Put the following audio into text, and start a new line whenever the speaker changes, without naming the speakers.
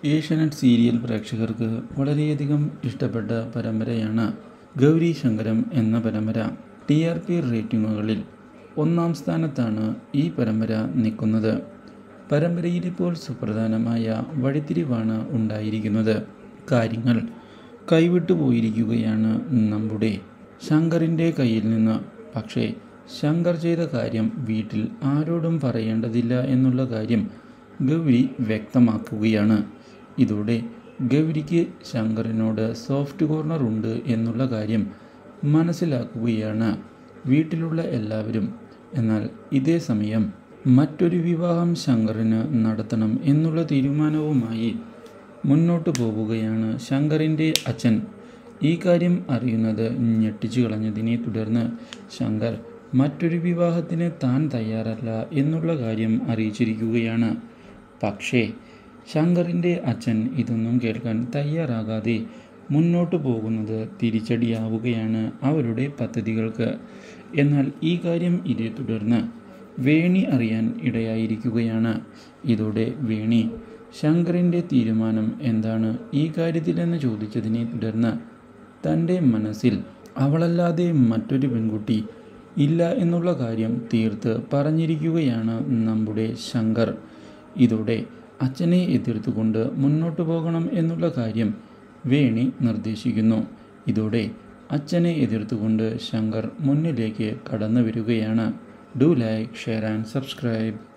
Asianet serial പ്രേക്ഷകർക്ക് വളരെയധികം ഇഷ്ടപ്പെട്ട പരമ്പരയാണ് ഗൗരി ശങ്കരം എന്ന പരമ്പര ടി ആർ പി റേറ്റിംഗുകളിൽ ഒന്നാം സ്ഥാനത്താണ് ഈ പരമ്പര നിൽക്കുന്നത് പരമ്പരയിൽ ഇപ്പോൾ സുപ്രധാനമായ വഴിത്തിരിവാണ് ഉണ്ടായിരിക്കുന്നത് കാര്യങ്ങൾ കൈവിട്ടു പോയിരിക്കുകയാണ് നമ്മുടെ ശങ്കറിൻ്റെ കയ്യിൽ നിന്ന് പക്ഷേ ശങ്കർ ചെയ്ത കാര്യം വീട്ടിൽ ആരോടും പറയേണ്ടതില്ല എന്നുള്ള കാര്യം ഗൗരി വ്യക്തമാക്കുകയാണ് ഇതോടെ ഗൗരിക്ക് ശങ്കറിനോട് സോഫ്റ്റ് കോർണർ ഉണ്ട് എന്നുള്ള കാര്യം മനസ്സിലാക്കുകയാണ് വീട്ടിലുള്ള എല്ലാവരും എന്നാൽ ഇതേ സമയം മറ്റൊരു വിവാഹം ശങ്കറിന് നടത്തണം എന്നുള്ള തീരുമാനവുമായി മുന്നോട്ട് പോവുകയാണ് ശങ്കറിൻ്റെ അച്ഛൻ ഈ കാര്യം അറിയുന്നത് ഞെട്ടിച്ചു കളഞ്ഞതിനെ തുടർന്ന് ശങ്കർ മറ്റൊരു വിവാഹത്തിന് താൻ തയ്യാറല്ല എന്നുള്ള കാര്യം അറിയിച്ചിരിക്കുകയാണ് പക്ഷേ ശങ്കറിൻ്റെ അച്ഛൻ ഇതൊന്നും കേൾക്കാൻ തയ്യാറാകാതെ മുന്നോട്ട് പോകുന്നത് തിരിച്ചടിയാവുകയാണ് അവരുടെ പദ്ധതികൾക്ക് എന്നാൽ ഈ കാര്യം ഇതേ തുടർന്ന് വേണി അറിയാൻ ഇടയായിരിക്കുകയാണ് ഇതോടെ വേണി ശങ്കറിൻ്റെ തീരുമാനം എന്താണ് ഈ കാര്യത്തിലെന്ന് ചോദിച്ചതിനെ തുടർന്ന് തൻ്റെ മനസ്സിൽ അവളല്ലാതെ മറ്റൊരു പെൺകുട്ടി ഇല്ല എന്നുള്ള കാര്യം തീർത്ത് പറഞ്ഞിരിക്കുകയാണ് നമ്മുടെ ശങ്കർ ഇതോടെ അച്ഛനെ എതിർത്തുകൊണ്ട് മുന്നോട്ട് പോകണം എന്നുള്ള കാര്യം വേണി നിർദ്ദേശിക്കുന്നു ഇതോടെ അച്ഛനെ എതിർത്തുകൊണ്ട് ശങ്കർ മുന്നിലേക്ക് കടന്നു വരികയാണ് do like share and subscribe